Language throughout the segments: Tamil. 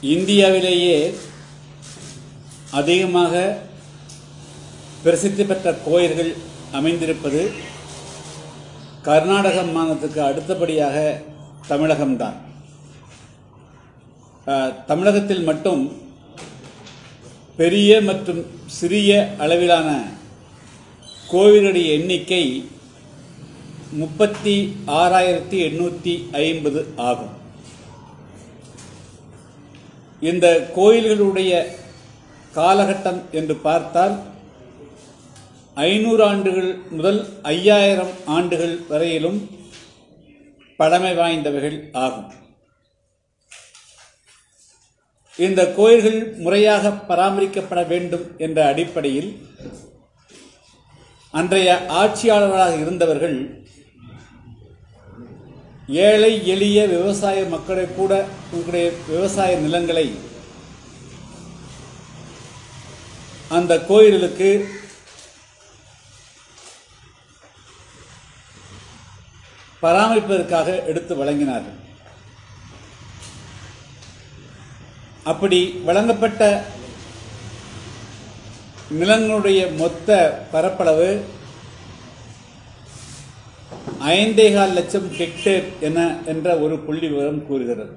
இந்தியாவிலேயே அதிகமாக பிரசித்தி பெற்ற கோயில்கள் அமைந்திருப்பது கர்நாடக மாநிலத்துக்கு அடுத்தபடியாக தமிழகம்தான் அஹ், தமிழகத்தில் மட்டும் பெரிய மற்றும் சிறிய அளவிலான கோவிலுடைய எண்ணிக்கை முப்பத்தி ஆறாயிரத்தி எண்ணூற்றி ஐம்பது ஆகும் இந்த கோயில்களுடைய காலகட்டம் என்று பார்த்தால் ஐநூறு ஆண்டுகள் முதல் ஐயாயிரம் ஆண்டுகள் வரையிலும் பழமை வாய்ந்தவைகள் ஆகும் இந்த கோயில்கள் முறையாக பராமரிக்கப்பட வேண்டும் என்ற அடிப்படையில் அன்றைய ஆட்சியாளர்களாக இருந்தவர்கள் ஏழை எளிய விவசாய மக்களை கூட உங்களுடைய விவசாய நிலங்களை அந்த கோயில்களுக்கு பராமரிப்பதற்காக எடுத்து வழங்கினார்கள் அப்படி வழங்கப்பட்ட நிலங்களுடைய மொத்த பரப்பளவு ஐந்தேகால் லட்சம் ஹெக்டேர் என என்ற ஒரு புள்ளி விவரம் கூறுகிறது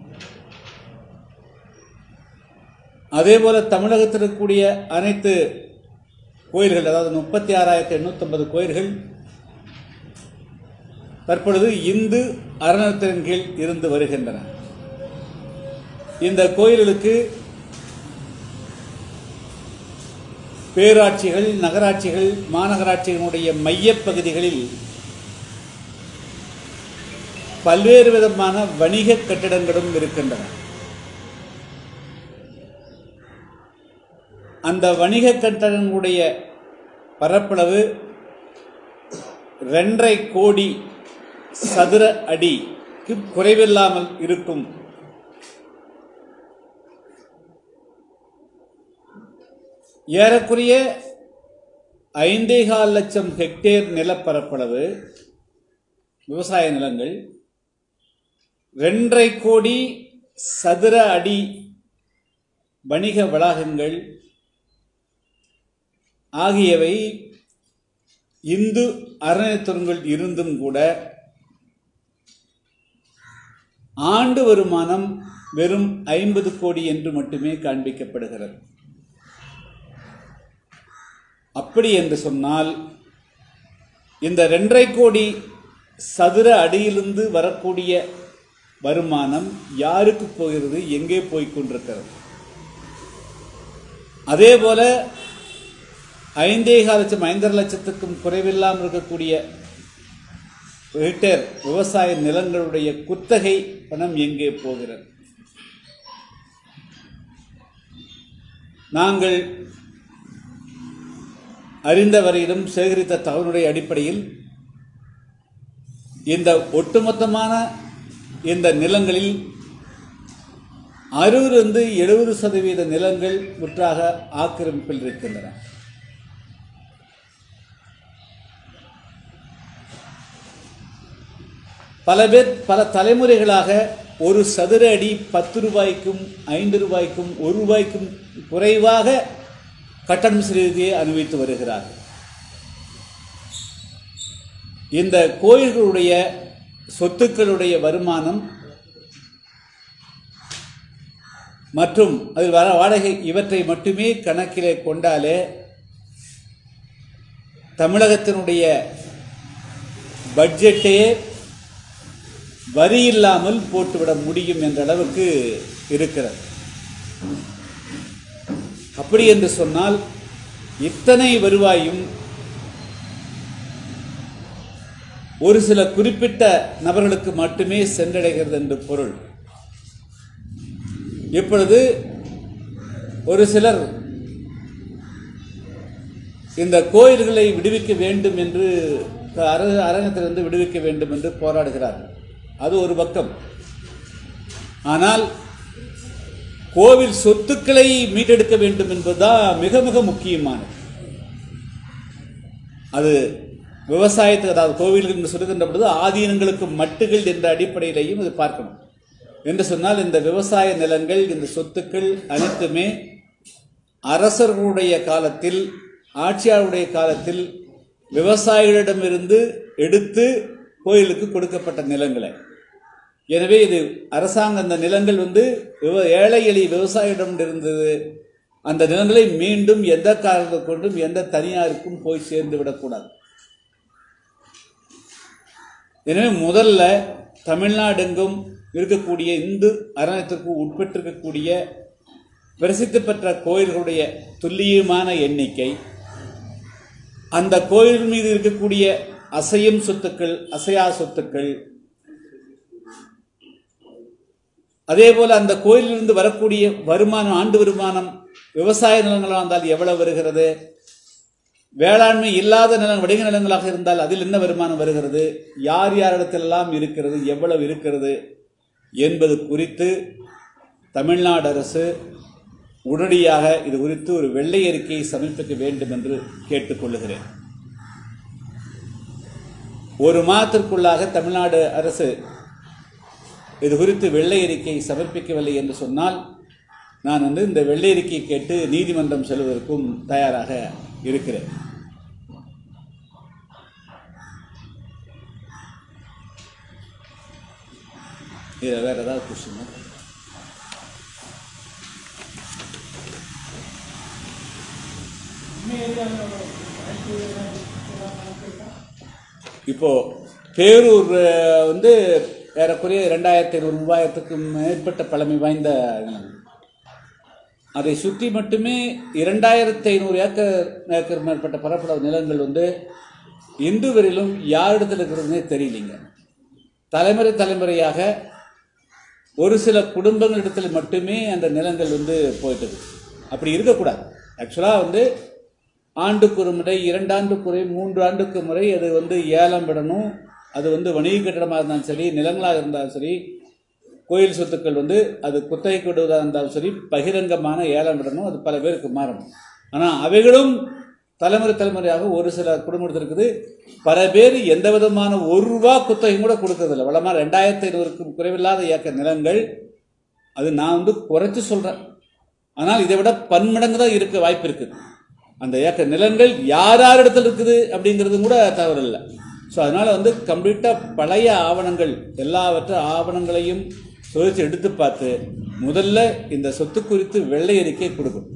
அதேபோல தமிழகத்தில் இருக்கக்கூடிய அனைத்து கோயில்கள் அதாவது முப்பத்தி ஆறாயிரத்தி எண்ணூத்தி கோயில்கள் தற்பொழுது இந்து அறநிலையத்தின் கீழ் இருந்து வருகின்றன இந்த கோயில்களுக்கு பேராட்சிகள் நகராட்சிகள் மாநகராட்சிகளுடைய மையப் பகுதிகளில் பல்வேறு விதமான வணிக கட்டிடங்களும் இருக்கின்றன அந்த வணிக கட்டடங்களுடைய பரப்பளவு ரெண்டரை கோடி சதுர அடிக்கு குறைவில்லாமல் இருக்கும் ஏறக்குறைய ஐந்தேகால் லட்சம் ஹெக்டேர் நிலப்பரப்பளவு விவசாய நிலங்கள் ரெண்டரை கோடி சதுர அடி வணிக வளாகங்கள் ஆகியவை இந்து அறநிலையத்துறைகள் இருந்தும் கூட ஆண்டு வருமானம் வெறும் ஐம்பது கோடி என்று மட்டுமே காண்பிக்கப்படுகிறது அப்படி என்று சொன்னால் இந்த ரெண்டரை கோடி சதுர அடியிலிருந்து வரக்கூடிய வருமானம் யாருக்கு போகிறது எங்கே போய்க் கொண்டிருக்கிறது அதே போல ஐந்தேகால் லட்சம் ஐந்தரை லட்சத்துக்கும் குறைவில்லாமல் இருக்கக்கூடிய ஹெக்டேர் விவசாய நிலங்களுடைய குத்தகை பணம் எங்கே போகிறது நாங்கள் அறிந்த வரையிலும் சேகரித்த தகவலுடைய அடிப்படையில் இந்த ஒட்டுமொத்தமான இந்த நிலங்களில் அறுபதிலிருந்து எழுபது சதவீத நிலங்கள் முற்றாக ஆக்கிரமிப்பில் இருக்கின்றன பல பேர் பல தலைமுறைகளாக ஒரு சதுர அடி பத்து ரூபாய்க்கும் ஐந்து ரூபாய்க்கும் ஒரு ரூபாய்க்கும் குறைவாக கட்டணம் செலுத்தியே அனுபவித்து வருகிறார்கள் இந்த கோயில்களுடைய சொத்துக்களுடைய வருமானம் மற்றும் அதில் வர வாடகை இவற்றை மட்டுமே கணக்கிலே கொண்டாலே தமிழகத்தினுடைய பட்ஜெட்டே வரி இல்லாமல் போட்டுவிட முடியும் என்ற அளவுக்கு இருக்கிறது அப்படி என்று சொன்னால் இத்தனை வருவாயும் ஒரு சில குறிப்பிட்ட நபர்களுக்கு மட்டுமே சென்றடைகிறது என்று பொருள் இப்பொழுது ஒரு சிலர் இந்த கோயில்களை விடுவிக்க வேண்டும் என்று அர அரங்கத்திலிருந்து விடுவிக்க வேண்டும் என்று போராடுகிறார்கள் அது ஒரு பக்கம் ஆனால் கோவில் சொத்துக்களை மீட்டெடுக்க வேண்டும் என்பதுதான் மிக மிக முக்கியமானது அது விவசாயத்துக்கு அதாவது கோவில் என்று சொல்லுகின்ற பொழுது ஆதீனங்களுக்கு மட்டுகள் என்ற அடிப்படையிலையும் இது பார்க்கணும் என்று சொன்னால் இந்த விவசாய நிலங்கள் இந்த சொத்துக்கள் அனைத்துமே அரசர்களுடைய காலத்தில் ஆட்சியாளருடைய காலத்தில் விவசாயிகளிடமிருந்து எடுத்து கோயிலுக்கு கொடுக்கப்பட்ட நிலங்களை எனவே இது அரசாங்க அந்த நிலங்கள் வந்து விவ ஏழை எளிய விவசாயியிடம் இருந்தது அந்த நிலங்களை மீண்டும் எந்த காரணத்தை கொண்டும் எந்த தனியாருக்கும் போய் சேர்ந்து விடக்கூடாது எனவே முதல்ல தமிழ்நாடெங்கும் இருக்கக்கூடிய இந்து அரணத்திற்கு உட்பட்டிருக்கக்கூடிய பிரசித்தி பெற்ற கோயில்களுடைய துல்லியமான எண்ணிக்கை அந்த கோயில் மீது இருக்கக்கூடிய அசையும் சொத்துக்கள் அசையா சொத்துக்கள் அதே போல அந்த கோயிலிலிருந்து வரக்கூடிய வருமானம் ஆண்டு வருமானம் விவசாய நிலங்களாக இருந்தால் எவ்வளவு வருகிறது வேளாண்மை இல்லாத நிலம் வடிக நிலங்களாக இருந்தால் அதில் என்ன வருமானம் வருகிறது யார் யாரிடத்திலெல்லாம் இருக்கிறது எவ்வளவு இருக்கிறது என்பது குறித்து தமிழ்நாடு அரசு உடனடியாக இது குறித்து ஒரு வெள்ளை அறிக்கையை சமர்ப்பிக்க வேண்டும் என்று கேட்டுக்கொள்ளுகிறேன் ஒரு மாதத்திற்குள்ளாக தமிழ்நாடு அரசு இது குறித்து வெள்ளை அறிக்கையை சமர்ப்பிக்கவில்லை என்று சொன்னால் நான் வந்து இந்த வெள்ளை அறிக்கையை கேட்டு நீதிமன்றம் செல்வதற்கும் தயாராக இருக்கிறேன் இதில் வேற ஏதாவது கொஸ்டின் இப்போ பேரூர் அஹ், வந்து ஏறக்குறைய ரெண்டாயிரத்தி ஐநூறு மூவாயிரத்துக்கு மேற்பட்ட பழமை வாய்ந்த நிலம் அதை சுற்றி மட்டுமே இரண்டாயிரத்தி ஐநூறு ஏக்கர் ஏக்கர் மேற்பட்ட பரப்பளவு நிலங்கள் வந்து இன்று வரையிலும் யாரிடத்தில் இருக்கிறதுனே தெரியலைங்க தலைமுறை தலைமுறையாக ஒரு சில குடும்பங்களிடத்தில் மட்டுமே அந்த நிலங்கள் வந்து போயிட்டு இருக்கு. அப்படி இருக்கக்கூடாது ஆக்சுவலாக வந்து ஆண்டுக்கு ஒரு முறை இரண்டாண்டுக்கு முறை மூன்று ஆண்டுக்கு முறை அது வந்து ஏலம் விடணும் அது வந்து வணிக கட்டடமாக இருந்தாலும் சரி நிலங்களாக இருந்தாலும் சரி கோயில் சொத்துக்கள் வந்து அது குத்தகைக்கு விடுவதாக இருந்தாலும் சரி பகிரங்கமான ஏலம் விடணும் அது பல பேருக்கு மாறணும் ஆனால் அவைகளும் தலைமுறை தலைமுறையாக ஒரு சில குடும்பத்தில் இருக்குது பல பேர் எந்த விதமான ஒரு ரூபா குத்தகையும் கூட கொடுக்கறதில்ல வளமாக ரெண்டாயிரத்தி ஐநூறுக்கும் குறைவில்லாத ஏக்கர் நிலங்கள் அது நான் வந்து குறைச்சு சொல்கிறேன் ஆனால் இதை விட பன்மடங்கு தான் இருக்க வாய்ப்பு இருக்குது அந்த ஏக்கர் நிலங்கள் யார் யார் இடத்துல இருக்குது அப்படிங்கிறது கூட தவறு இல்லை ஸோ அதனால் வந்து கம்ப்ளீட்டாக பழைய ஆவணங்கள் எல்லாவற்ற ஆவணங்களையும் சோதித்து எடுத்து பார்த்து முதல்ல இந்த சொத்து குறித்து வெள்ளை அறிக்கை கொடுக்கும்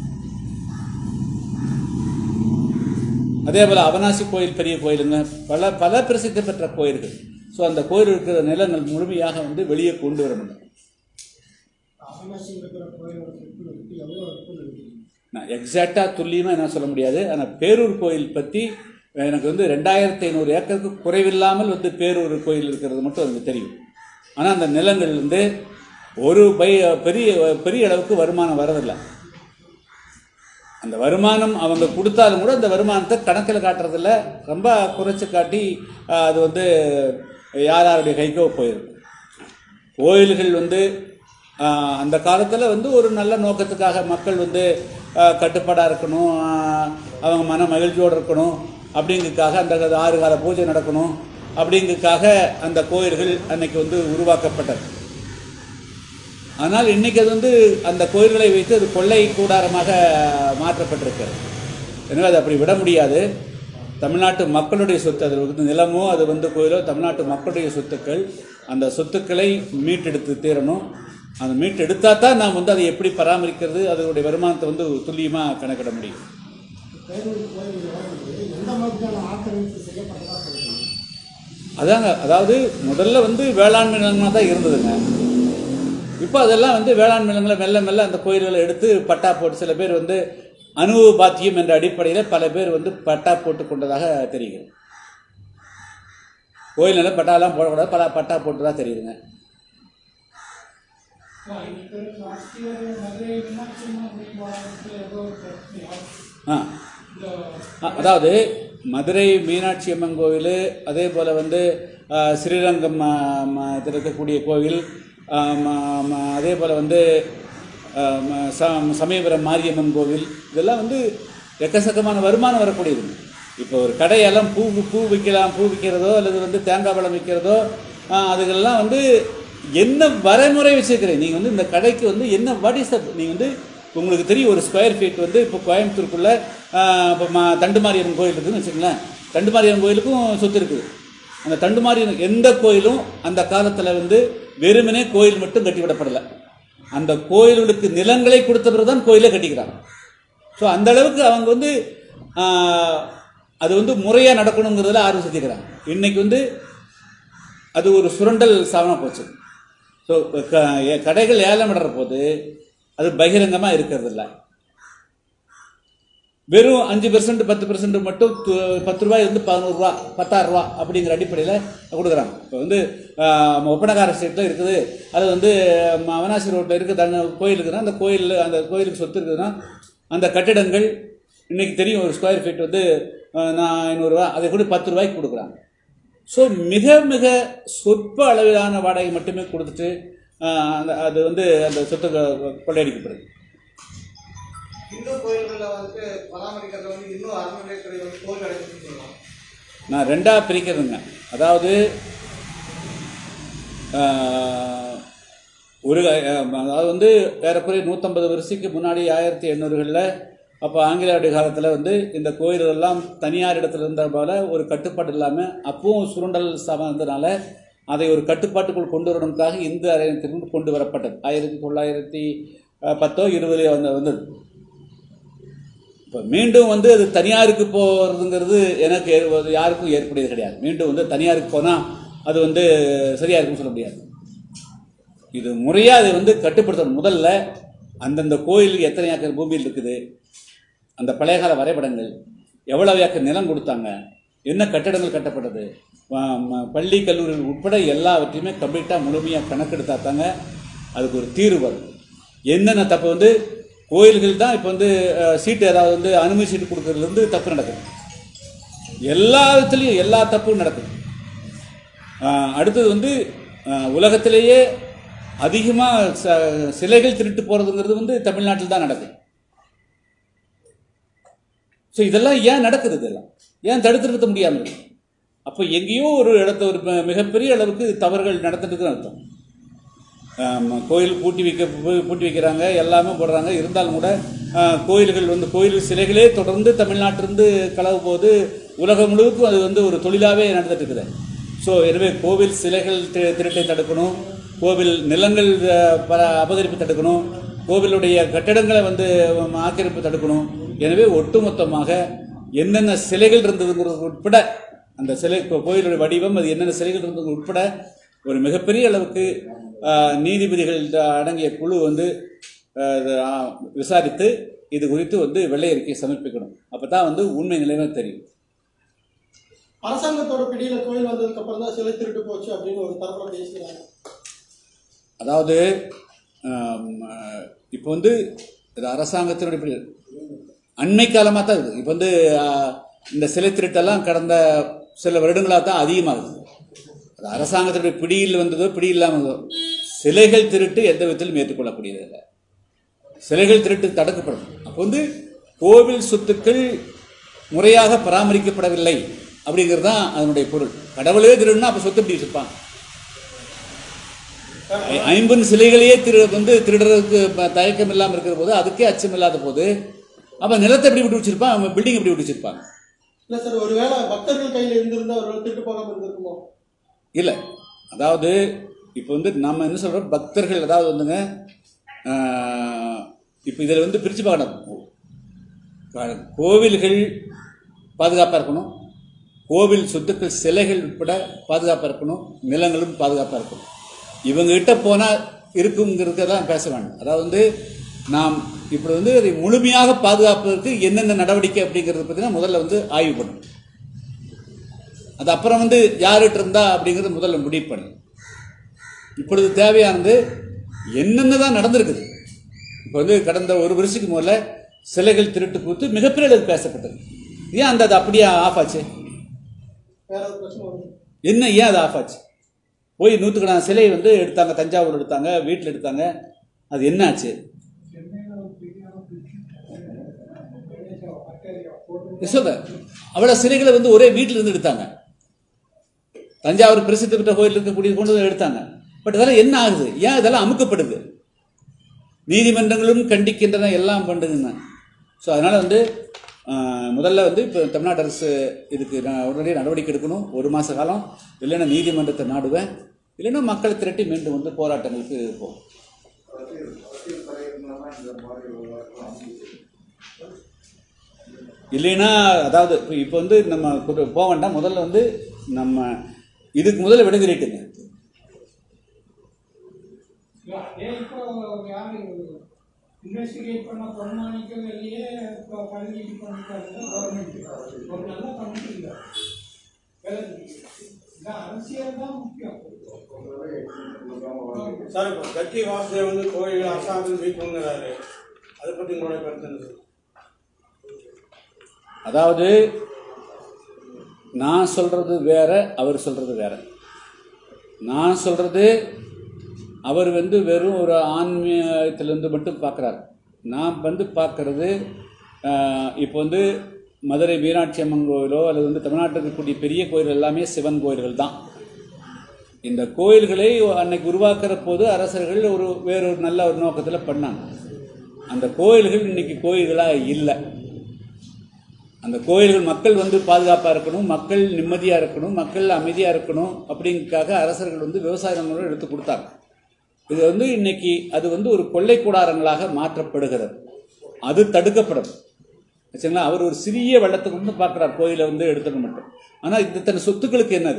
அதே போல் அவனாசி கோயில் பெரிய கோயிலுங்க பல பல பிரசித்தி பெற்ற கோயில்கள் ஸோ அந்த கோயில் இருக்கிற நிலங்கள் முழுமையாக வந்து வெளியே கொண்டு வரணும் அவகாசம் இருக்கிற கோயிலோட சொத்து வந்துட்டு எவ்வளோ இருக்குன்னு நினைக்கிறீங்க நான் எக்ஸாக்டாக துல்லியமாக என்ன சொல்ல முடியாது ஆனால் பேரூர் கோயில் பற்றி எனக்கு வந்து ரெண்டாயிரத்தி ஐநூறு ஏக்கருக்கு குறைவில்லாமல் வந்து பேரூர் கோயில் இருக்கிறது மட்டும் எனக்கு தெரியும் ஆனால் அந்த நிலங்கள் வந்து ஒரு பை பெரிய பெரிய அளவுக்கு வருமானம் வரதில்லை அந்த வருமானம் அவங்க கொடுத்தாலும் கூட அந்த வருமானத்தை கணக்கில் காட்டுறதில்ல ரொம்ப குறைச்சி காட்டி ஆஹ், அது வந்து யார் யாருடைய கைக்கோ போயிருக்கு கோயில்கள் வந்து ஆஹ், அந்த காலத்தில் வந்து ஒரு நல்ல நோக்கத்துக்காக மக்கள் வந்து கட்டுப்பாடாக இருக்கணும் ஆஹ், அவங்க மன மகிழ்ச்சியோடு இருக்கணும் அப்படிங்கிறதுக்காக அந்த ஆறு கால பூஜை நடக்கணும் அப்படிங்கிறதுக்காக அந்த கோயில்கள் அன்னைக்கு வந்து உருவாக்கப்பட்டது ஆனால் இன்னைக்கு அது வந்து அந்த கோயில்களை வைத்து அது கொள்ளை கூடாரமாக மாற்றப்பட்டிருக்கிறது எனவே அதை அப்படி விட முடியாது தமிழ்நாட்டு மக்களுடைய சொத்து அது வந்து நிலமோ அது வந்து கோயிலோ தமிழ்நாட்டு மக்களுடைய சொத்துக்கள் அந்த சொத்துக்களை மீட்டெடுத்து தீரணும் அந்த மீட்டெடுத்தா தான் நாம் வந்து அதை எப்படி பராமரிக்கிறது அதனுடைய வருமானத்தை வந்து துல்லியமாக கணக்கிட முடியும் பேரூர் கோயில் வந்து எந்த மாதிரியான ஆக்கிரமிப்பு செய்யப்பட்டதாக சொல்லுங்க அதாங்க அதாவது முதல்ல வந்து வேளாண்மை நிலங்களாக தான் இருந்ததுங்க இப்போ அதெல்லாம் வந்து வேளாண்மை நிலங்களை மெல்ல மெல்ல அந்த கோயில்களை எடுத்து பட்டா போட்டு சில பேர் வந்து அனுபவ பாத்தியம் என்ற அடிப்படையில் பல பேர் வந்து பட்டா போட்டு கொண்டதாக தெரிகிறது கோயில் நிலம் பட்டாலாம் போடக்கூடாது பல பட்டா போட்டு தான் தெரியுதுங்க ஆ அ- அதாவது மதுரை மீனாட்சி அம்மன் கோவில் அதே போல் வந்து ஆ, ஸ்ரீரங்கம் ஆ, ம- இதில் இருக்கக்கூடிய கோவில் ஆ, ம- ம- அதே போல் வந்து ஆ, ம- ச- சமயபுரம் மாரியம்மன் கோவில் இதெல்லாம் வந்து எக்கச்சக்கமான வருமானம் வரக்கூடியது இப்போ ஒரு கடையெல்லாம் பூ பூ விற்கலாம் பூ விற்கிறதோ அல்லது வந்து தேங்காய் பழம் விற்கிறதோ ஆ, அதுக்கெல்லாம் வந்து என்ன வரைமுறை வச்சிருக்கிறேன் நீங்கள் வந்து இந்த கடைக்கு வந்து என்ன வாட் இஸ் நீங்கள் வந்து உங்களுக்கு தெரியும் ஒரு ஸ்கொயர் ஃபீட் வந்து இப்போ கோயம்புத்தூருக்குள்ள ஆஹ், இப்போ மா தண்டுமாரியம்மன் கோயில் இருக்குதுன்னு வச்சுங்களேன் தண்டுமாரியம்மன் கோயிலுக்கும் சொத்து இருக்குது அந்த தண்டுமாரியம்மன் எந்த கோயிலும் அந்த காலத்தில் வந்து வெறுமனே கோயில் மட்டும் கட்டிவிடப்படலை அந்த கோயிலுக்கு நிலங்களை கொடுத்த பிறகு தான் கோயிலே கட்டிக்கிறாங்க ஸோ அந்த அளவுக்கு அவங்க வந்து ஆஹ், அது வந்து முறையாக நடக்கணுங்கிறதுல ஆர்வம் செஞ்சுக்கிறாங்க இன்னைக்கு வந்து அது ஒரு சுரண்டல் சாதனம் போச்சு ஸோ கடைகள் ஏலம் விடுற போது அது பகிரங்கமாக இருக்கிறது இல்லை வெறும் அஞ்சு பெர்சன்ட் பத்து பெர்சன்ட் மட்டும் து- பத்து ரூபாய் வந்து பதினோரு ரூபா பத்தாயிரம் ரூபா அப்படிங்கிற அடிப்படையில் கொடுக்குறாங்க இப்போ வந்து ஆஹ், ஒப்பனகார ஸ்ட்ரீட்டில் இருக்குது அது வந்து ம, அவனாசி ரோட்டில் இருக்குது அந்த கோயில் இருக்குதுன்னா அந்த கோயில் அந்த கோயிலுக்கு சொத்து இருக்குதுன்னா அந்த கட்டிடங்கள் இன்னைக்கு தெரியும் ஒரு ஸ்கொயர் ஃபீட் வந்து ஆஹ், நான் ஐநூறுரூவா அதை கூட பத்து ரூபாய்க்கு கொடுக்குறாங்க ஸோ மிக மிக சொற்ப அளவிலான வாடகை மட்டுமே கொடுத்துட்டு ஆஹ், அந்த அது வந்து அந்த சொத்து கொ- கொள்ளையடிக்கப்படுது இந்து கோயில்களில் வந்து பராமரிக்கிறதுல வந்து இன்னும் அறநிலையத்துறை வந்து தோல்வி அடைஞ்சுன்னு சொல்லலாம் நான் ரெண்டாக பிரிக்கிறதுங்க அதாவது ஆஹ், ஒரு ஆஹ், அதாவது வந்து ஏறக்குறைய நூற்றம்பது வருஷத்துக்கு முன்னாடி ஆயிரத்தி எண்ணூறுகளில் அப்போ ஆங்கில ஆண்டு காலத்தில் வந்து இந்த கோயில்களெல்லாம் தனியார் இடத்துல இருந்த போல ஒரு கட்டுப்பாடு இல்லாமல் அப்பவும் சுருண்டல் சமம் இருந்தனால அதை ஒரு கட்டுப்பாட்டுக்குள் கொண்டு வரணுக்காக இந்து அரையத்திற்கு கொண்டு வரப்பட்டது ஆயிரத்தி தொள்ளாயிரத்தி ஆஹ், பத்தோ இருபதுலேயோ வந்து வந்தது இப்போ மீண்டும் வந்து அது தனியாருக்கு போகிறதுங்கிறது எனக்கு ஏ- யாருக்கும் ஏற்புடையது கிடையாது மீண்டும் வந்து தனியாருக்கு போனால் அது வந்து சரியாக இருக்கும்னு சொல்ல முடியாது இது முறையாக அதை வந்து கட்டுப்படுத்தணும் முதல்ல அந்தந்த கோயில் எத்தனை ஏக்கர் பூமியில் இருக்குது அந்த பழைய கால வரைபடங்கள் எவ்வளவு ஏக்கர் நிலம் கொடுத்தாங்க என்ன கட்டடங்கள் கட்டப்பட்டது வ- ம- பள்ளி கல்லூரிகள் உட்பட எல்லாவற்றையுமே கம்ப்ளீட்டாக முழுமையாக கணக்கெடுத்தா தாங்க அதுக்கு ஒரு தீர்வு வரும் என்னென்ன தப்பு வந்து கோயில்கள் தான் இப்போ வந்து அஹ், சீட்டு ஏதாவது வந்து அனுமதி சீட்டு கொடுக்கறதுலேருந்து தப்பு நடக்குது எல்லா விதத்துலையும் எல்லா தப்பும் நடக்குது ஆஹ், அடுத்தது வந்து ஆஹ், உலகத்திலேயே அதிகமாக சிலைகள் திருட்டு போகிறதுங்கிறது வந்து தமிழ்நாட்டில் தான் நடக்குது ஸோ இதெல்லாம் ஏன் நடக்குது இதெல்லாம் ஏன் தடுத்து நிறுத்த முடியாமல் இருக்கு அப்போ எங்கேயோ ஒரு இடத்த ஒரு ம- மிகப்பெரிய அளவுக்கு தவறுகள் நடந்துட்டுன்னு அர்த்தம் ஆமா, கோயில் பூட்டி வைக்க பூ- பூட்டி வைக்கிறாங்க எல்லாமே போடுறாங்க இருந்தாலும் கூட ஆ, கோயில்கள் வந்து கோயில் சிலைகளே தொடர்ந்து தமிழ்நாட்டிலிருந்து களவு போது உலகம் முழுவதுக்கும் அது வந்து ஒரு தொழிலாகவே நடந்துட்டு இருக்குது ஸோ எனவே கோவில் சிலைகள் தி- திருட்டை தடுக்கணும் கோவில் நிலங்கள் ஆ, பல அபகரிப்பு தடுக்கணும் கோவிலுடைய கட்டடங்களை வந்து ஆம், ஆக்கிரமிப்பு தடுக்கணும் எனவே ஒட்டுமொத்தமாக என்னென்ன சிலைகள் இருந்ததுங்கிறது உட்பட அந்த சிலை கோ- கோயிலுடைய வடிவம் அது என்னென்ன சிலைகள் இருந்தது உட்பட ஒரு மிகப்பெரிய அளவுக்கு ஆஹ், நீதிபதிகள் அடங்கிய குழு வந்து ஆஹ், இது, ஆஹ், விசாரித்து இது குறித்து வந்து வெள்ளை அறிக்கை சமர்ப்பிக்கணும் அப்போ தான் வந்து உண்மை நிலைமை தெரியும் அரசாங்கத்தோட பிடியில கோயில் வந்ததுக்கு அப்புறம் தான் சிலை திருட்டு போச்சு அப்படின்னு ஒரு தரப்புல பேசுகிறாங்க அதாவது ஆம், ஆஹ், இப்போ வந்து இது அரசாங்கத்தினுடைய இப்படி அண்மை காலமாக தான் இருக்குது இப்போ வந்து ஆஹ், இந்த சிலை திருட்டெல்லாம் கடந்த சில வருடங்களாக தான் அதிகமாகுது அது அரசாங்கத்தினுடைய பிடியில் வந்ததோ பிடி இல்லாமதோ சிலைகள் திருட்டு எந்த விதத்திலும் ஏற்றுக்கொள்ளக்கூடியது இல்லை சிலைகள் திருட்டு தடுக்கப்படும் அப்போ வந்து கோவில் சொத்துக்கள் முறையாக பராமரிக்கப்படவில்லை அப்படிங்கிறது தான் அதனுடைய பொருள் கடவுளே திருடுனா அப்போ சொத்து எப்படி வச்சிருப்பான் ஐ- ஐம்பது சிலைகளையே திரு வந்து திருடுறதுக்கு ப- தயக்கம் இல்லாமல் இருக்கிற போது அதுக்கே அச்சம் இல்லாத போது அப்போ நிலத்தை எப்படி விட்டு வச்சிருப்பான் அவன் பில்டிங் எப்படி விட்டு வச்சிருப்பான் இல்ல சார் ஒருவேளை பக்தர்கள் கையில இருந்திருந்தா ஒருவேளை திருட்டு போகாம இருந்திருக்குமோ இல்லை அதாவது இப்போ வந்து நம்ம என்ன சொல்கிறோம் பக்தர்கள் அதாவது வந்துங்க இப்போ இதில் வந்து பிரித்து பார்க்கணும் கா- கோவில்கள் பாதுகாப்பாக இருக்கணும் கோவில் சொத்துக்கள் சிலைகள் உட்பட பாதுகாப்பாக இருக்கணும் நிலங்களும் பாதுகாப்பாக இருக்கணும் இவங்க கிட்ட போனால் இருக்குங்கிறத தான் பேச வேண்டும் அதாவது வந்து நாம் இப்படி வந்து அதை முழுமையாக பாதுகாப்பதற்கு என்னென்ன நடவடிக்கை அப்படிங்கிறத பற்றினா முதல்ல வந்து ஆய்வு பண்ணணும் அது அப்புறம் வந்து யார்கிட்ட இருந்தா அப்படிங்கிறது முதல்ல முடிவு பண்ணு இப்பொழுது தேவையானது என்னென்ன தான் நடந்திருக்குது இப்போ வந்து கடந்த ஒரு வருஷத்துக்கு முதல்ல சிலைகள் திருட்டு குறித்து மிகப்பெரிய அளவுக்கு பேசப்பட்டது ஏன் அந்த அது அப்படியே ஆஃப் ஆச்சு வேற ஒரு பிரச்சனை வருது என்ன ஏன் அது ஆஃப் ஆச்சு போய் நூற்றுக்கணக்கான சிலை வந்து எடுத்தாங்க தஞ்சாவூர் எடுத்தாங்க வீட்டில் எடுத்தாங்க அது என்ன ஆச்சு சொல்றேன் அவ்வளோ சிலைகளை வந்து ஒரே வீட்டில் இருந்து எடுத்தாங்க தஞ்சாவூர் பிரசித்தி பெற்ற கோயில் இருக்கக்கூடிய கொண்டு வந்து எடுத்தாங்க பட் இதெல்லாம் என்ன ஆகுது ஏன் இதெல்லாம் அமுக்கப்படுது நீதிமன்றங்களும் கண்டிக்கின்றன எல்லாம் பண்ணுதுங்க ஸோ அதனால் வந்து ஆஹ், முதல்ல வந்து இப்போ தமிழ்நாடு அரசு இதுக்கு நான் உடனடியாக நடவடிக்கை எடுக்கணும் ஒரு மாத காலம் இல்லைன்னா நீதிமன்றத்தை நாடுவேன் இல்லைன்னா மக்களை திரட்டி மீண்டும் வந்து போராட்டங்களுக்கு போகும் இல்லைன்னா அதாவது இப்போ இப்போ வந்து நம்ம கொண்டு- போக வேண்டாம் முதல்ல வந்து நம்ம இதுக்கு முதல்ல விடுதலைட்டுங்க அதே இப்போ யாரு இன்வெஸ்டிகேட் பண்ண பொன்மாணிக்கவிலேயே இப்போ பள்ளி இது பண்ணிட்டாங்க கவர்மெண்ட் ஒரு நல்லா பண்ணிட்டு இல்லை இந்த அரசியல் தான் முக்கியம் சார் இப்போ கட்சி வாசுதேவ் வந்து கோயில் அரசாங்கம் மீட் பண்ணுறாரு அதை பற்றி உங்களோட கருத்து என்ன சார்? அதாவது நான் சொல்றது வேற அவர் சொல்றது வேற நான் சொல்றது அவர் வந்து வெறும் ஒரு ஆன்மீகத்திலிருந்து மட்டும் பார்க்குறாரு நான் வந்து பார்க்கறது ஆஹ், இப்போ வந்து மதுரை மீனாட்சி அம்மன் கோயிலோ அல்லது வந்து தமிழ்நாட்டில் இருக்கக்கூடிய பெரிய கோயில் எல்லாமே சிவன் கோயில்கள் தான் இந்த கோயில்களை அன்னைக்கு உருவாக்குற போது அரசர்கள் ஒரு வேறொரு நல்ல ஒரு நோக்கத்தில் பண்ணாங்க அந்த கோயில்கள் இன்னைக்கு கோயில்களாக இல்லை அந்த கோயில்கள் மக்கள் வந்து பாதுகாப்பாக இருக்கணும் மக்கள் நிம்மதியாக இருக்கணும் மக்கள் அமைதியாக இருக்கணும் அப்படிங்கிறதுக்காக அரசர்கள் வந்து விவசாய நிலங்களை எடுத்து கொடுத்தாங்க இது வந்து இன்னைக்கு அது வந்து ஒரு கொள்ளை கூடாரங்களாக மாற்றப்படுகிறது அது தடுக்கப்படும் வச்சுங்களா அவர் ஒரு சிறிய வெள்ளத்துக்கு வந்து பார்க்குறார் கோயிலை வந்து எடுத்துக்க மட்டும் ஆனால் இது தன் சொத்துக்களுக்கு என்னது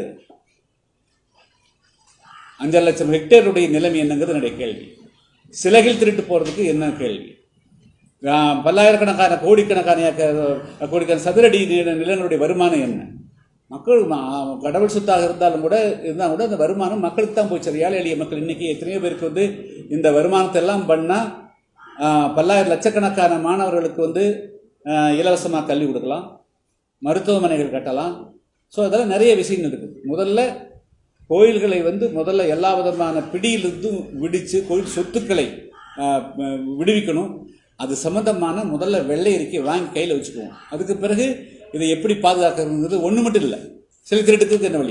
அஞ்சரை லட்சம் ஹெக்டேருடைய நிலைமை என்னங்கிறது என்னுடைய கேள்வி சிலைகள் திருட்டு போகிறதுக்கு என்ன கேள்வி ஆஹ் பல்லாயிரக்கணக்கான கோடிக்கணக்கான ஏக்கர் கோடிக்கணக்கான சதுரடி நில- நிலங்களுடைய வருமானம் என்ன மக்கள் ம- கடவுள் சொத்தாக இருந்தாலும் கூட இருந்தால் கூட அந்த வருமானம் மக்களுக்கு தான் போய் சேரும். ஏழை எளிய மக்கள் இன்னைக்கு எத்தனையோ பேருக்கு வந்து இந்த வருமானத்தை எல்லாம் பண்ணால் பல்லாயிரம் லட்சக்கணக்கான மாணவர்களுக்கு வந்து இலவசமாக கல்வி கொடுக்கலாம் மருத்துவமனைகள் கட்டலாம் ஸோ அதெல்லாம் நிறைய விஷயங்கள் இருக்குது முதல்ல கோயில்களை வந்து முதல்ல எல்லா விதமான பிடியிலிருந்தும் விடித்து கோயில் சொத்துக்களை ஆஹ், ம- விடுவிக்கணும் அது சம்பந்தமான முதல்ல வெள்ளை அறிக்கை வாங்கி கையில் வச்சுக்குவோம் அதுக்கு பிறகு இதை எப்படி பாதுகாக்கிறதுங்கிறது ஒன்று மட்டும் இல்லை சில திருட்டுக்கு என்ன வழி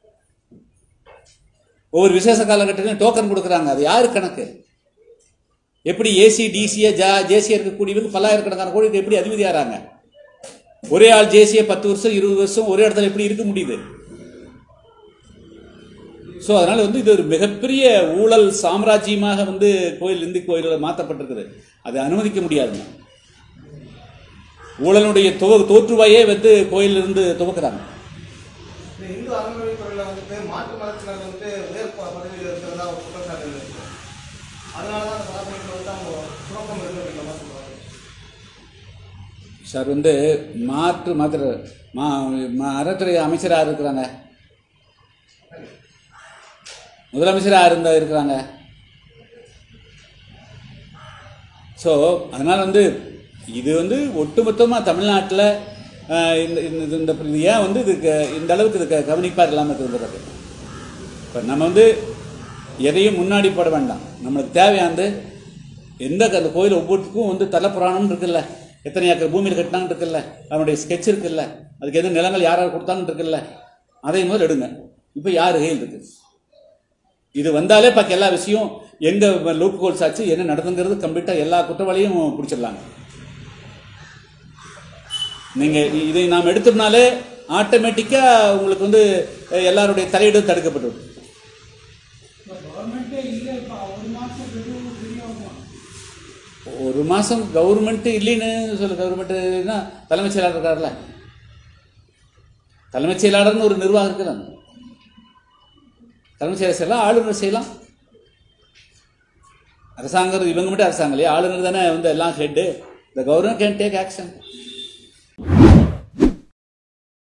ஒவ்வொரு விசேஷ காலகட்டத்திலும் டோக்கன் கொடுக்குறாங்க அது யாரு கணக்கு எப்படி ஏசி டிசிஏ ஜா ஜேசியா இருக்கக்கூடியவங்க பல்லாயிரக்கணக்கான கோடி எப்படி அதிபதியாகிறாங்க ஒரே ஆள் ஜேசியை பத்து வருஷம் இருபது வருஷம் ஒரே இடத்துல எப்படி இருக்க முடியுது ஸோ அதனால வந்து இது ஒரு மிகப்பெரிய ஊழல் சாம்ராஜ்யமாக வந்து கோயில் இந்து கோயில்கள் மாற்றப்பட்டிருக்குது அதை அனுமதிக்க முடியாதுங்க ஊழலுடைய துவ தோற்றுவாயே வந்து கோயிலிருந்து துவக்குறாங்க இந்த இந்து அறநிலையத்துறையில் வந்துட்டு மாற்று மதத்தினர் வந்து உயர் ப- பதவியில் இருக்கிறதா ஒரு குற்றச்சாட்டு இருக்கு அதனால தான் அந்த பராமரிப்பில் வந்து அவங்க சுரக்கம் இருக்கு அப்படிங்கிற மாதிரி சொல்றாங்க சார் வந்து மாற்று மாத்திர மா மா- அறத்துறை அமைச்சராக இருக்கிறாங்க முதலமைச்சராக இருந்த இருக்கிறாங்க ஸோ அதனால் வந்து இது வந்து ஒட்டுமொத்தமாக தமிழ்நாட்டில் இந்த இந்த- இந்த இது ஏன் வந்து இதுக்கு இந்த அளவுக்கு இதுக்கு கவனிப்பாக இல்லாமல் இருக்கிறது இப்போ நம்ம வந்து எதையும் முன்னாடி போட வேண்டாம் நம்மளுக்கு தேவையானது எந்த க- அந்த கோயில் ஒவ்வொருத்துக்கும் வந்து தல புராணம்னு இருக்குல்ல எத்தனை ஏக்கர் பூமியில் கட்டினான்னு இருக்குல்ல அதனுடைய ஸ்கெட்ச் இருக்குல்ல அதுக்கு எது நிலங்கள் யார் யார் கொடுத்தான்னு இருக்குல்ல அதை முதல் எடுங்க இப்போ யார் கையில் இருக்கு இது வந்தாலே பாக்கி எல்லா விஷயம் எங்க லூப் கோல்ஸ் ஆச்சு என்ன நடந்துங்கிறது கம்ப்ளீட்டாக எல்லா குற்றவாளியும் பிடிச்சிடலாங்க நீங்க இ- இதை நாம் எடுத்தோம்னாலே ஆட்டோமேட்டிக்கா உங்களுக்கு வந்து அஹ், எல்லாருடைய தலையீடும் தடுக்கப்பட்டுவிடும் இப்போ கவர்மெண்ட்டே இல்லை இப்போ ஒரு மாதம் பெரிய பெரியவங்க ஒரு மாசம் கவர்மெண்ட் இல்லைன்னு சொல்லு கவர்மெண்ட்னா தலைமைச் செயலாளர் இருக்கார்ல தலைமைச் செயலாளர்னு ஒரு நிர்வாகம் இருக்குல்ல தலைமைச் செயலர் செய்யலாம் ஆளுநர் செய்யலாம் அரசாங்கம் இவங்க மட்டும் அரசாங்கம் இல்லையா ஆளுநர் தானே வந்து எல்லாம் head the governor can take action